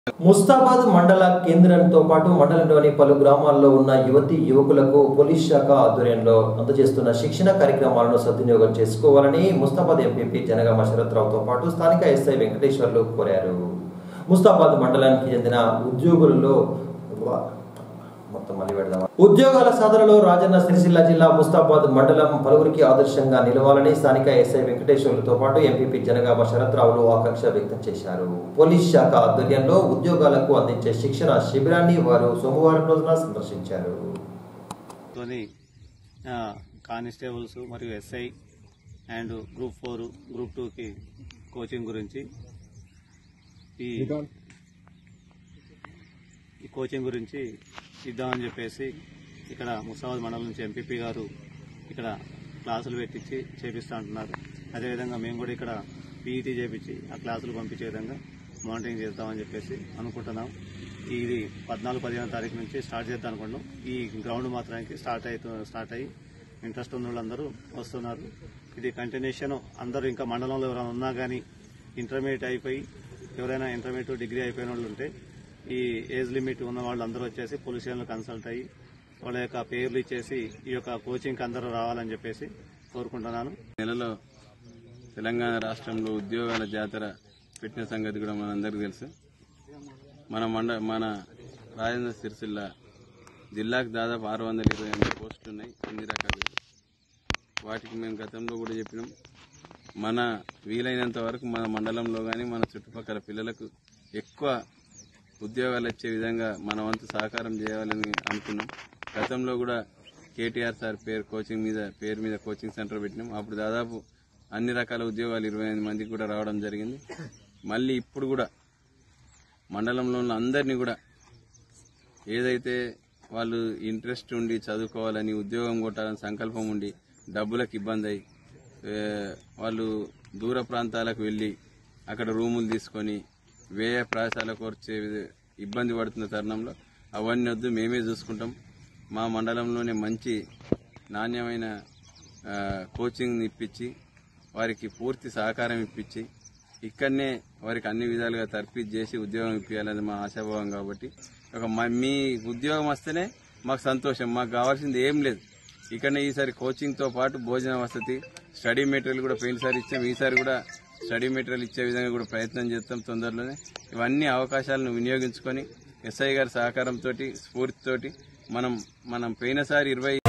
ముస్తాబాద్ మండల కేంద్రంతో పాటు మండలంలోని పలు గ్రామాల్లో ఉన్న యువతి యువకులకు పోలీస్ శాఖ ఆధ్వర్యంలో అందజేస్తున్న శిక్షణ కార్యక్రమాలను సద్వినియోగం చేసుకోవాలని ముస్తాబాద్ ఎంపీపీ జనగామ శరత్రావుతో పాటు స్థానిక ఎస్ఐ వెంకటేశ్వర్లు కోరారు ముస్తాబాద్ మండలానికి చెందిన ఉద్యోగులలో మొత్తం మళ్ళీ పెడదామా ఉద్యోగాల సాధనలో రాజన్న సిరిసిల్ల జిల్లా ముస్తాబాద్ మండలం పలువురికి ఆదర్శంగా నిలవాలని స్థానిక ఎస్ఐ వెంకటేశ్వర్లతో పాటు ఎంపీపీ జనగామ శరత్రావులు ఆకాంక్ష వ్యక్తం చేశారు పోలీస్ శాఖ ఆధ్వర్యంలో ఉద్యోగాలకు అందించే శిక్షణ శిబిరాన్ని వారు సోమవారం రోజున సందర్శించారు తోని ఆ, కానిస్టేబుల్స్ మరియు SI and group four group టూకి కోచింగ్ గురించి ఈ ఈ కోచింగ్ గురించి ఇద్దామని చెప్పేసి ఇక్కడ ముసాబాద్ మండలం నుంచి ఎంపీపీ గారు ఇక్కడ క్లాసులు పెట్టించి చేపిస్తూ ఉంటున్నారు అదేవిధంగా మేము కూడా ఇక్కడ పీఈటీ చేపించి ఆ క్లాసులు పంపించే విధంగా మానిటరింగ్ చేద్దామని చెప్పేసి అనుకుంటున్నాం ఇది పద్నాలుగు పదిహేను తారీఖు నుంచి స్టార్ట్ చేద్దాం అనుకుంటున్నాం ఈ గ్రౌండ్ మాత్రానికి స్టార్ట్ అవుతూ స్టార్ట్ అయ్యి ఇంట్రెస్ట్ ఉన్న వాళ్ళందరూ వస్తున్నారు ఇది కంటిన్యూషన్ అందరూ ఇంకా మండలంలో ఎవరైనా ఉన్నా కానీ ఇంటర్మీడియట్ అయిపోయి ఎవరైనా ఇంటర్మీడియట్ డిగ్రీ అయిపోయిన వాళ్ళు ఉంటే ఈ ఏజ్ లిమిట్ ఉన్న వాళ్ళందరూ వచ్చేసి పోలీస్ స్టేషన్లో కన్సల్ట్ అయ్యి వాళ్ళ యొక్క పేర్లు ఇచ్చేసి ఈ యొక్క కోచింగ్కి అందరూ రావాలని చెప్పేసి కోరుకుంటున్నాను నెలలో తెలంగాణ రాష్ట్రంలో ఉద్యోగాల జాతర పెట్టిన సంగతి కూడా మనందరికీ తెలుసు మన మండ మన రాజేంద్ర సిరిసిల్ల జిల్లాకు దాదాపు ఆరు వందల ఇరవై ఎనిమిది పోస్టులు ఉన్నాయి అన్ని రకాలు వాటికి మేము గతంలో కూడా చెప్పినాం మన వీలైనంత వరకు మన మండలంలో కానీ మన చుట్టుపక్కల పిల్లలకు ఎక్కువ ఉద్యోగాలు వచ్చే విధంగా మన వంతు సహకారం చేయాలని అనుకున్నాం గతంలో కూడా కేటీఆర్ సార్ పేరు కోచింగ్ మీద పేరు మీద కోచింగ్ సెంటర్ పెట్టినాం అప్పుడు దాదాపు అన్ని రకాల ఉద్యోగాలు ఇరవై ఎనిమిది మందికి కూడా రావడం జరిగింది మళ్ళీ ఇప్పుడు కూడా మండలంలో ఉన్న అందరినీ కూడా ఏదైతే వాళ్ళు ఇంట్రెస్ట్ ఉండి చదువుకోవాలని ఉద్యోగం కొట్టాలని సంకల్పం ఉండి డబ్బులకు ఇబ్బంది అయ్యి ఏ, వాళ్ళు దూర ప్రాంతాలకు వెళ్ళి అక్కడ రూములు తీసుకొని వ్యయ ప్రయాసాలకు వచ్చే విధ- ఇబ్బంది పడుతున్న తరుణంలో అవన్నీ వద్దు మేమే చూసుకుంటాం మా మండలంలోనే మంచి నాణ్యమైన ఆ, కోచింగ్ ఇప్పించి వారికి పూర్తి సహకారం ఇప్పించి ఇక్కడనే వారికి అన్ని విధాలుగా తర్ఫీదు చేసి ఉద్యోగం ఇప్పించాలని మా ఆశాభావం కాబట్టి ఒక మ- మీ ఉద్యోగం వస్తేనే మాకు సంతోషం మాకు కావాల్సింది ఏం లేదు ఇక్కడనే ఈసారి కోచింగ్తో పాటు భోజన వసతి స్టడీ మెటీరియల్ కూడా పోయినసారి ఇచ్చాం ఈసారి కూడా స్టడీ మెటీరియల్ ఇచ్చే విధంగా కూడా ప్రయత్నం చేస్తాం తొందరలోనే ఇవన్నీ అవకాశాలను వినియోగించుకొని ఎస్ఐ గారి సహకారంతో స్ఫూర్తితోటి మనం మనం పోయినసారి ఇరవై